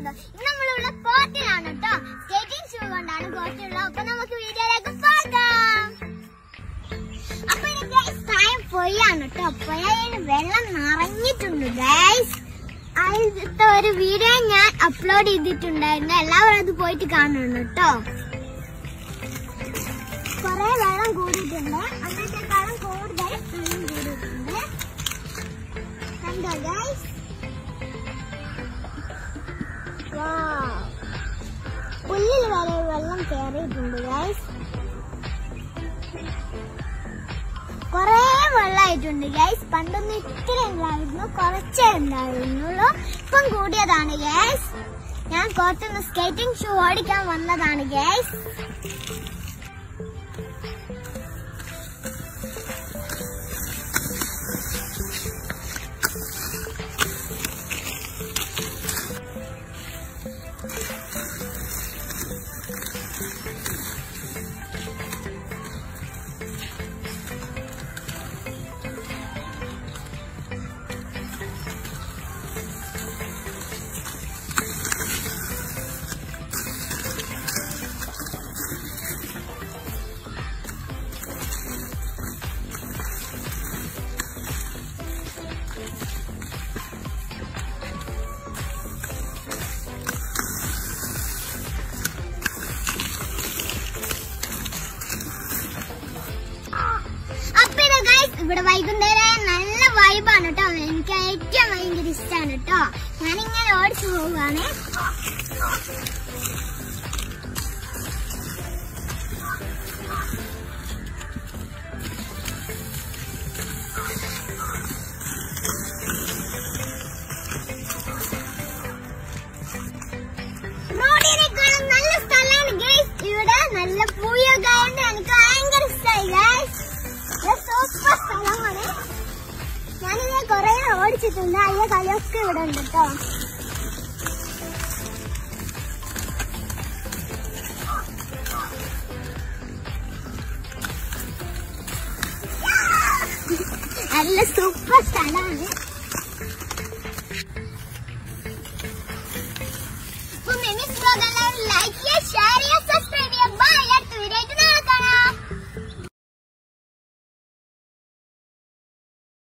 കണ്ടോ ഇന്ന് നമ്മളിവിടെ കോട്ടിലാണ് കേട്ടോ സ്കേറ്റിംഗ് ഷൂ കൊണ്ടാണ് കോട്ടിയുള്ളത് അപ്പൊ നമുക്ക് വീഡിയോയിലേക്ക് പോകാം അപ്പൊ ടൈം പൊയ്യാണ് കേട്ടോ പൊയ്യയിൽ വെള്ളം നിറഞ്ഞിട്ടുണ്ട് ഗൈസ് അതിലത്തെ ഒരു വീഡിയോ ഞാൻ അപ്ലോഡ് ചെയ്തിട്ടുണ്ടായിരുന്നു എല്ലാവരും അത് പോയിട്ട് കാണണം കേട്ടോ കൊറേ വെള്ളം കൂടിയിട്ടുണ്ട് അന്നത്തെക്കാളും കൂടുതൽ വെള്ളം കൂടിയിട്ടുണ്ട് കണ്ടോ ഗൈസ് പുല്ലിൽ വരെ വെള്ളം കയറിയിട്ടുണ്ട് ഗൈസ് കൊറേ വെള്ളമായിട്ടുണ്ട് ഗൈസ് പണ്ടൊന്നും ഇത്തിരി ഉണ്ടായിരുന്നു കുറച്ചേ ഉണ്ടായിരുന്നുള്ളൂ ഇപ്പം കൂടിയതാണ് ഗൈസ് ഞാൻ കോട്ടുന്ന സ്കേറ്റിംഗ് ഷൂ ഓടിക്കാൻ വന്നതാണ് ഗൈസ് അപ്പൊ ഇത് guys, ഇവിടെ വൈകുന്നേരം നല്ല വൈബാണ് കേട്ടോ എനിക്ക് ഏറ്റവും ഭയങ്കര ഇഷ്ടമാണ് കേട്ടോ ഞാനിങ്ങനെ ഓടിച്ചു പോവുകയാണ് റോഡിനേക്കാളും നല്ല സ്ഥലമാണ് ഗൈസ് ഇവിടെ നല്ല പൂയൊക്കെ ആയതുകൊണ്ട് എനിക്ക് ഭയങ്കര ഇഷ്ടമായി ഗൈസ് സൂപ്പർ സ്ഥലമാണ് ഞാനിങ്ങനെ കുറെ ഓടിച്ചിട്ടുണ്ട് അയ്യ കളിയൊക്കെ ഇവിടെ ഉണ്ട് കേട്ടോ നല്ല സൂപ്പർ സ്ഥലമാണ് അപ്പൊ മിമിസ് ബ്ലോഗ് എല്ലാവരും ലൈക്ക് ചെയ്യുക ഷെയർ ചെയ്യുക